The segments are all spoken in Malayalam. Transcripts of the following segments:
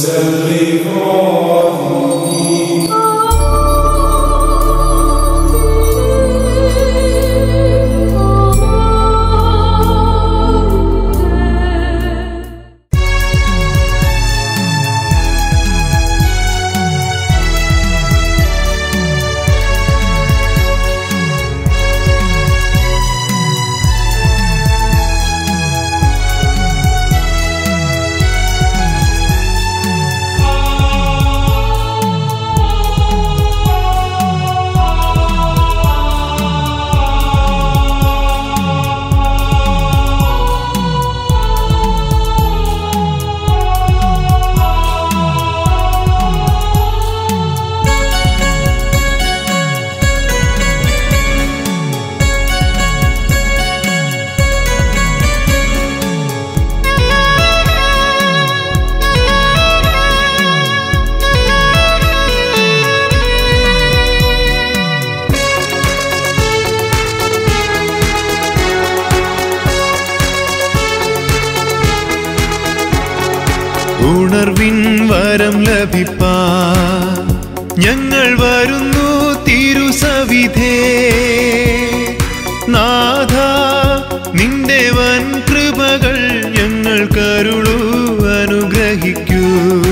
ഉണർവിൻ വരം ലഭിപ്പാ ഞങ്ങൾ വരുന്നു തിരുസവിധേ നാഥ നിന്റെ വൻ കൃപകൾ ഞങ്ങൾ കരുളു അനുഗ്രഹിക്കൂ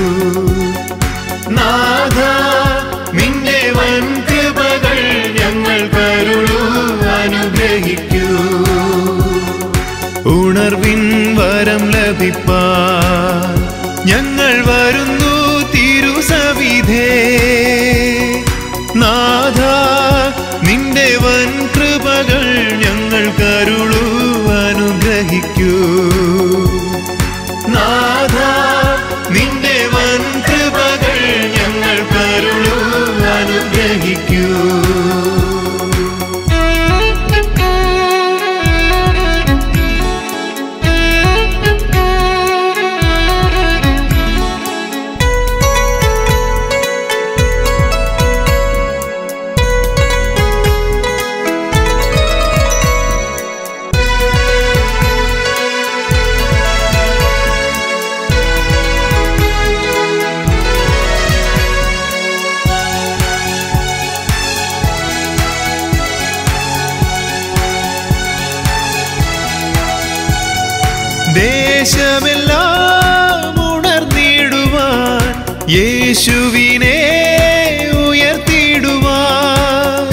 നാഥ നിന്റെ വൻ കൃപകൾ ഞങ്ങൾ കരുളു അനുഗ്രഹിക്കൂ ഉണർവിൻ വരം ലഭിപ്പാ ഞങ്ങൾ വരുന്നു തിരുസവിധേ നാഥ നിന്റെ വൻ കൃപകൾ ഞങ്ങൾ കരുളു അനുഗ്രഹിക്കൂ നാഥ നിന്റെ വൻ കൃപകൾ ഞങ്ങൾ കരുളു അനുഗ്രഹിക്കൂ ദേശമെല്ലാം ഉണർന്നിടുവാൻ യേശുവിനെ ഉയർത്തിടുവാൻ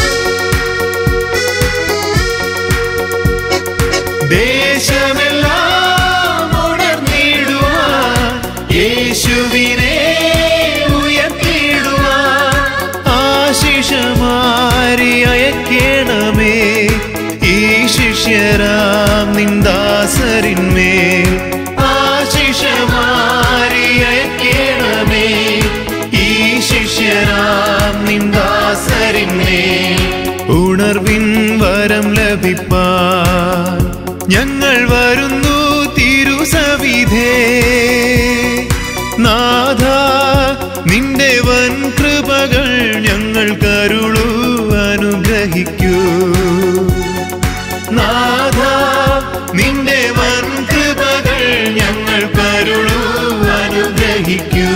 ദേശമെല്ലാം ഉണർന്നിടുവാൻ യേശുവിനെ ഉയർത്തിടുവാൻ ആശിഷമാരി അയക്കണമേ ഈ ശിഷ്യരാം നിന്ദാസരിന്മേൽ ആശിഷമാരി അയക്കണമേ ഈ ശിഷ്യരാം നിന്ദാസരിന്മേൽ ഉണർവിൻ വരം ലഭിപ്പാൻ ഞങ്ങൾ വരുന്നു തിരുസവിധേ നാഥ നിന്റെ വൻ കൃപകൾ ഞങ്ങൾ കരുളു അനുഗ്രഹിക്കൂ നാഥ നിന്റെ വൻ കൃപകൾ ഞങ്ങൾ കരുളു അനുഗ്രഹിക്കൂ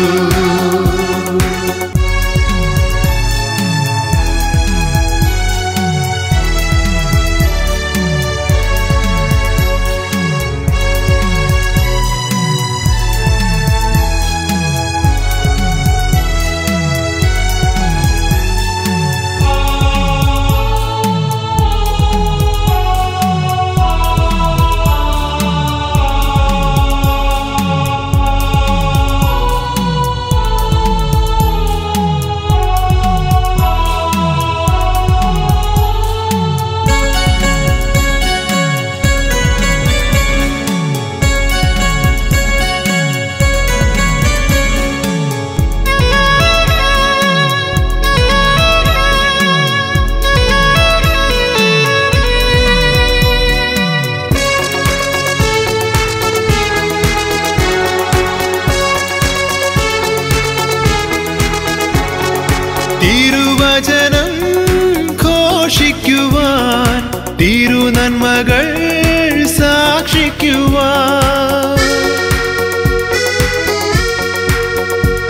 തിരുവചനം ഘോഷിക്കുവാൻ തിരുനന്മകൾ സാക്ഷിക്കുവാൻ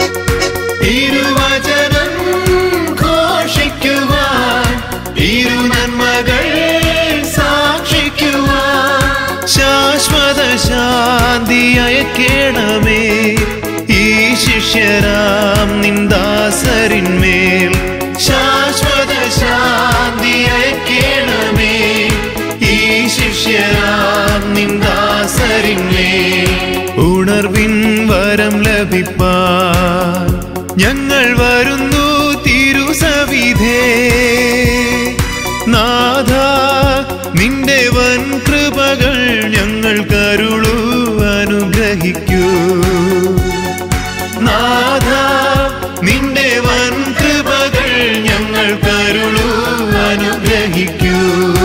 അയക്കേണമേ ഈ ശിഷ്യരാം നിന്ദാസരിന്മേൽ ശാശ്വത ശാന്തി അയക്കേണമേ ഈ ശിഷ്യരാം നിന്ദാസരിന്മേൽ ഉണർവിൻ വരം ലഭിപ്പാൻ ഞങ്ങൾ വരുന്നു തിരുസവിധേ നാഥ നിന്റെ വൻ കൃപകൾ ഞങ്ങൾ കരുളു അനുഗ്രഹിക്കൂ നാഥ നിന്റെ വൻ കൃപകൾ ഞങ്ങൾ കരുളു അനുഗ്രഹിക്കൂ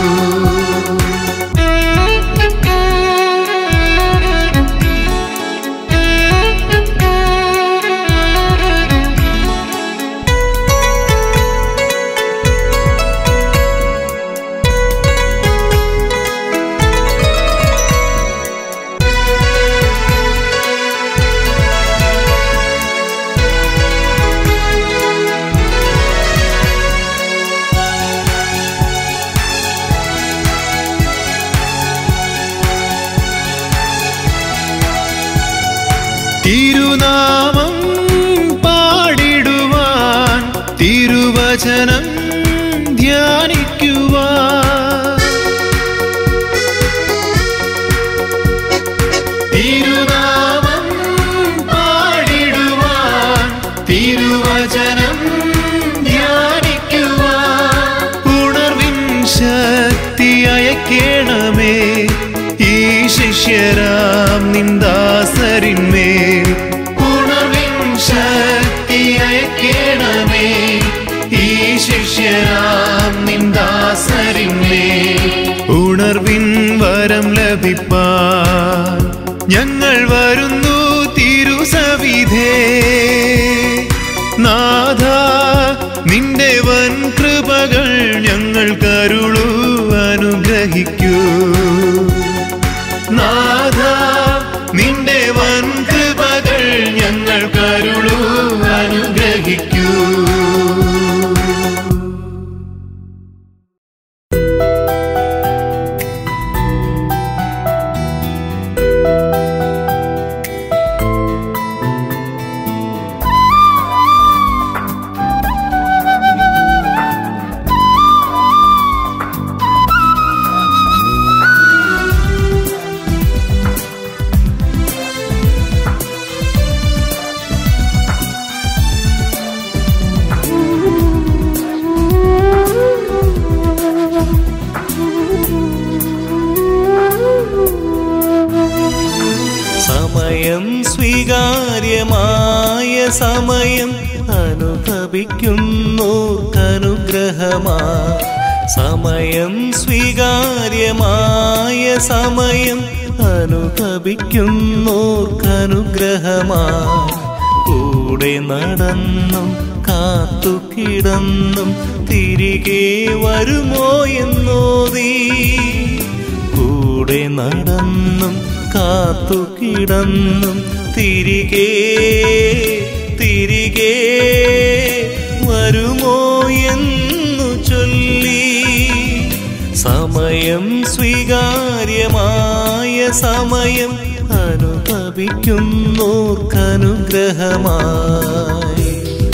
തിരുനാമം പാടിടുവാൻ തിരുവചനം ധ്യാനിക്കുവാൻ തിരുനാമം പാടിടുവാൻ തിരുവചനം ധ്യാനിക്കുവാൻ ഉണർവിൻ ശക്തി അയക്കേണമേ ഈ ശിഷ്യരാം നിന്ദാസരിന്മേൽ ഉണർവിൻ ശക്തി അയക്കേണമേ ഈ ശിഷ്യരാം നിന്ദാസരിന്മേൽ ഉണർവിൻ വരം ലഭിപ്പാൻ ഞങ്ങൾ വരുന്നു തിരുസവിധേ നാഥ നിന്റെ വൻ കൃപകൾ ഞങ്ങൾ കരുളു അനുഗ്രഹിക്കൂ നാഥ നിന്റെ വൻ കൃപകൾ ഞങ്ങൾ കരുളു അനുഗ്രഹിക്കൂ സമയം സ്വീകാര്യമായ സമയം അനുഭവിക്കുന്നോർക്കനുഗ്രഹമാ സമയം സ്വീകാര്യമായ സമയം അനുഭവിക്കുന്നോർക്കനുഗ്രഹമാ കൂടെ നടന്നും കാത്തു കിടന്നും തിരികെ വരുമോ എന്നോതീ കൂടെ നടന്നും കാത്തു കിടന്നും തിരികെ തിരികെ വരുമോ എന്നു ചൊല്ലി സമയം സ്വീകാര്യമായ സമയം അനുഭവിക്കുന്നോർക്കനുഗ്രഹമായി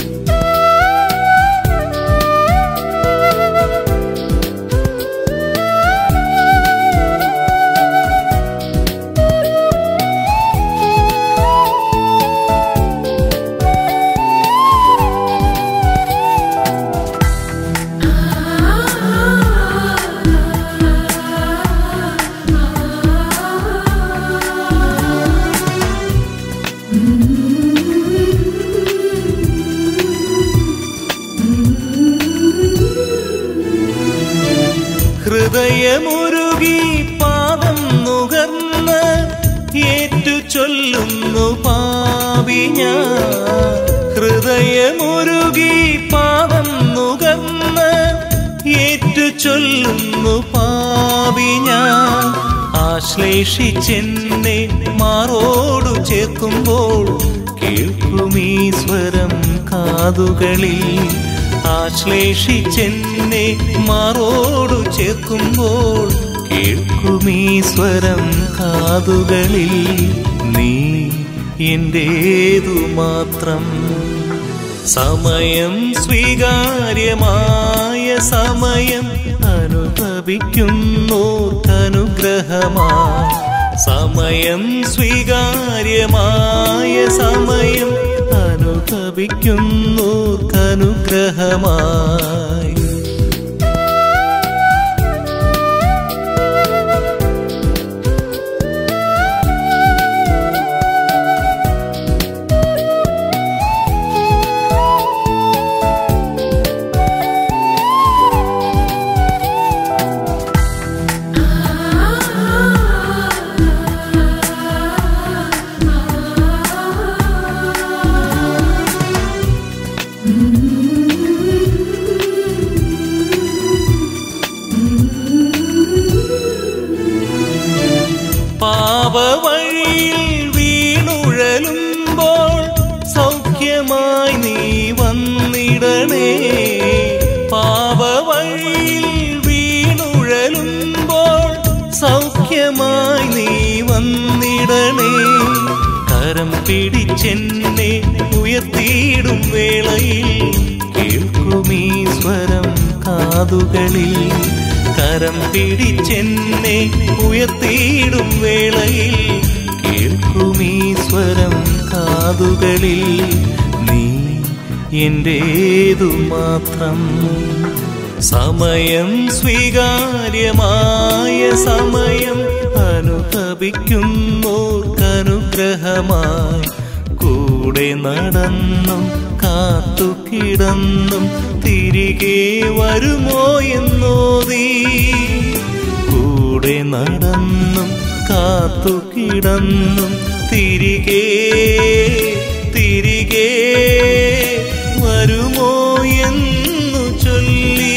ഹൃദയമുരുകി പാദം നുകർന്ന് ഏറ്റു ചൊല്ലുന്നു പാപി ഞാൻ ഹൃദയമുരുകി പാദം നുകർന്ന് ഏറ്റു ചൊല്ലുന്നു പാപി ഞാൻ ആശ്ലേഷിച്ചെന്നെ മാറോടു ചേർക്കുമ്പോൾ കേൾക്കുമീ സ്വരം കാതുകളിൽ ആശ്ലേഷിച്ചെന്നെ മാറോടു ചേർക്കുമ്പോൾ കേൾക്കുമീ സ്വരം കാതുകളിൽ നീ എന്റേതു മാത്രം സമയം സ്വീകാര്യമായ സമയം അനുഭവിക്കുന്നോർക്കനുഗ്രഹമാ സമയം സ്വീകാര്യമായ സമയം അനുഭവിക്കുന്നോർക്കനുഗ്രഹമായി പാപവഴിയിൽ വീണുഴലുമ്പോൾ സൗഖ്യമായി നീ വന്നിടണേ പാപവഴിയിൽ വീണുഴലുമ്പോൾ സൗഖ്യമായി നീ വന്നിടണേ കരം പിടിച്ചെന്നെ ഉയർത്തിയിടും വേളയിൽ കേൾക്കുമീ സ്വരം കാതുകളിൽ കരം പിടിച്ചെന്നെ ഉയർത്തിയിടും വേളയിൽ കേൾക്കുമീ സ്വരം കാതുകളിൽ നീ എന്റേതു മാത്രം സമയം സ്വീകാര്യമായ സമയം അനുഭവിക്കുന്നോർക്കനുഗ്രഹമായി കൂടെ നടന്നും കാത്തു കിടന്നും തിരികെ വരുമോ എന്നോതി കൂടെ നടന്നും കാത്തു കിടന്നും തിരികെ തിരികെ വരുമോ എന്നു ചൊല്ലി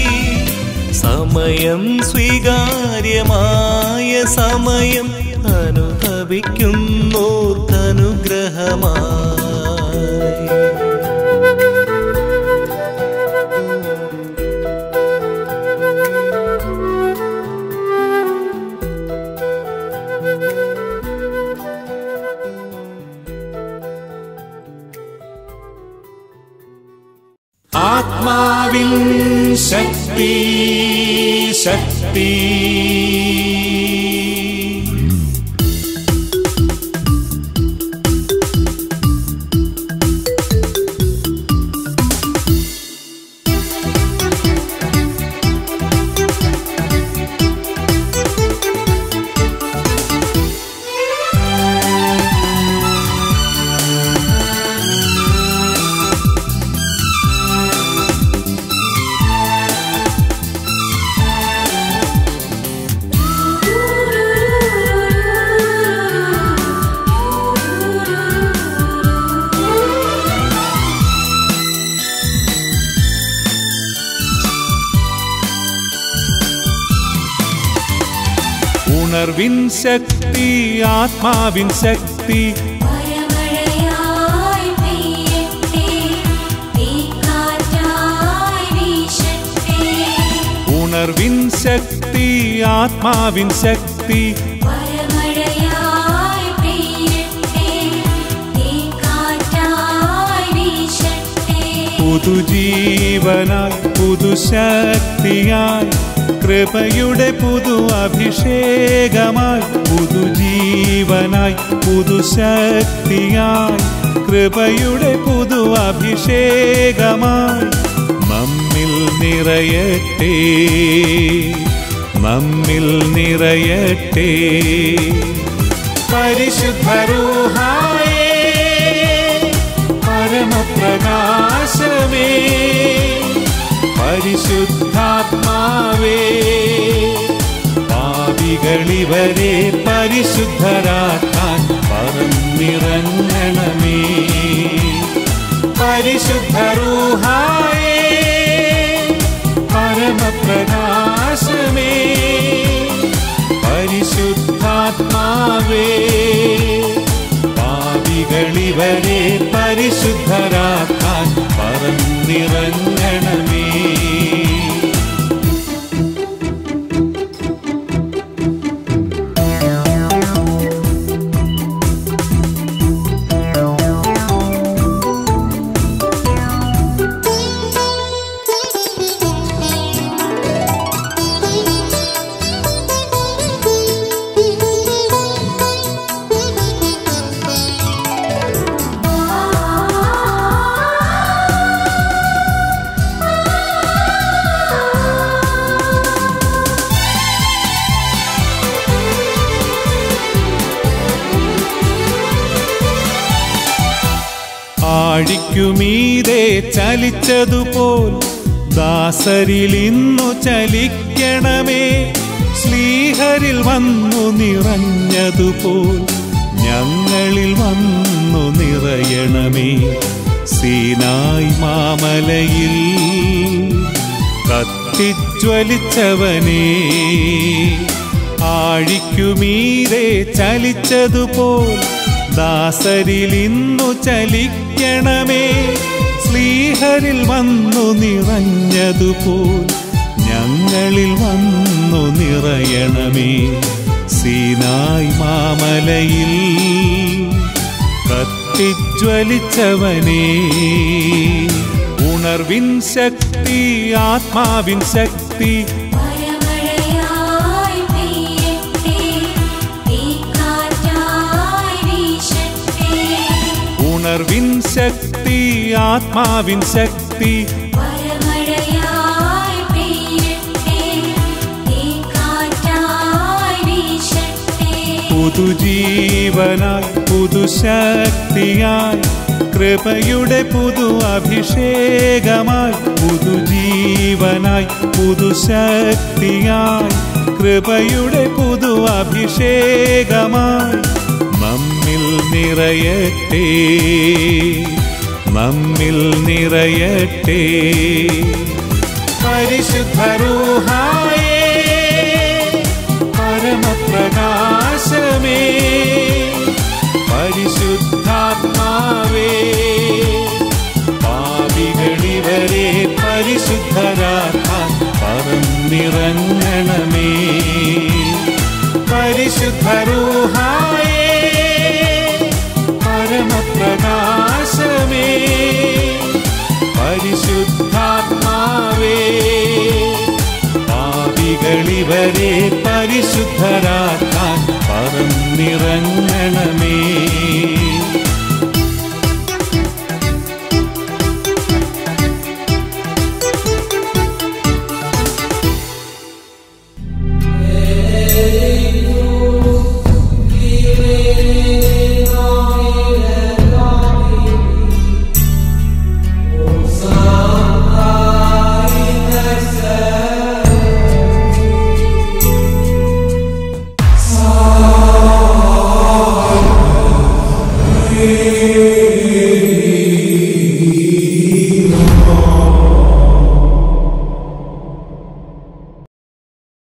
സമയം സ്വീകാര്യമായ സമയം അനുഭവിക്കുന്നോർക്കനുഗ്രഹമായി ആത്മാവിൻ ശക്തി ശക്തി ഉണർവിൻ ശക്തി ആത്മാവിൻ ശക്തി മഴമഴയായി പെയ്യട്ടെ തീക്കാറ്റായി വീശട്ടെ ഉണർവിൻ ശക്തി ആത്മാവിൻ ശക്തി മഴമഴയായി പെയ്യട്ടെ തീക്കാറ്റായി വീശട്ടെ പുതുജീവനായി പുതുശക്തിയായി കൃപയുടെ പുതു അഭിഷേകമായി പുതുജീവനായി പുതുശക്തിയായി കൃപയുടെ പുതു അഭിഷേകമായി നമ്മിൽ നിറയട്ടെ നമ്മിൽ നിറയട്ടെ പരിശുദ്ധരൂഹായേ പരമപ്രകാശമേ പരിശുദ്ധാത്മാവേ പാപികളിവരെ പരിശുദ്ധരാക്കാൻ പറന്നിറങ്ങണമേ പരിശുദ്ധരൂഹായേ പരമപ്രകാശമേ പരിശുദ്ധാത്മാവേ പാപികളിവരെ പരിശുദ്ധരാക്കാൻ പറന്നിറങ്ങണമേ ആഴിക്കുമീതെ ചലിച്ചതുപോൽ ദാസരിൽ ഇന്നു ചലിക്കണമേ ശ്ലീഹരിൽ വന്നു നിറഞ്ഞതുപോൽ ഞങ്ങളിൽ വന്നു നിറയണമേ സീനായി മാമലയിൽ കത്തിജ്വലിച്ചവനേ ആഴിക്കുമീതെ ചലിച്ചതുപോൽ ദാസരിൽ ഇന്നു ചലിക്കണമേ ശ്ലീഹരിൽ വന്നു നിറഞ്ഞതുപോൽ ഞങ്ങളിൽ വന്നു നിറയണമേ സീനായി മാമലയിൽ കത്തിജ്വലിച്ചവനേ ഉണർവിൻ ശക്തി ആത്മാവിൻ ശക്തി വരമഴയായി പെയ്യട്ടെ തീക്കാറ്റായി വീശട്ടെ ഉണർവിൻ ശക്തി ആത്മാവിൻ ശക്തി വരമഴയായി പെയ്യട്ടെ തീക്കാറ്റായി വീശട്ടെ പുതുജീവനായി പുതുശക്തിയായി കൃപയുടെ പുതു അഭിഷേകമായി പുതുജീവനായി പുതുശക്തിയായി കൃപയുടെ പുതു അഭിഷേകമായി നമ്മിൽ നിറയട്ടെ നമ്മിൽ നിറയട്ടെ പരിശുദ്ധരൂഹായേ പരമപ്രകാശമേ പരിശുദ്ധാത്മാവേ പാപികളിവരെ പരിശുദ്ധരാക്കാൻ പറന്നിറങ്ങണമേ പരിശുദ്ധരൂഹായേ പരമപ്രകാശമേ പരിശുദ്ധാത്മാവേ പാപികളിവരെ പരിശുദ്ധരാക്കാൻ പറന്നിറങ്ങണമേ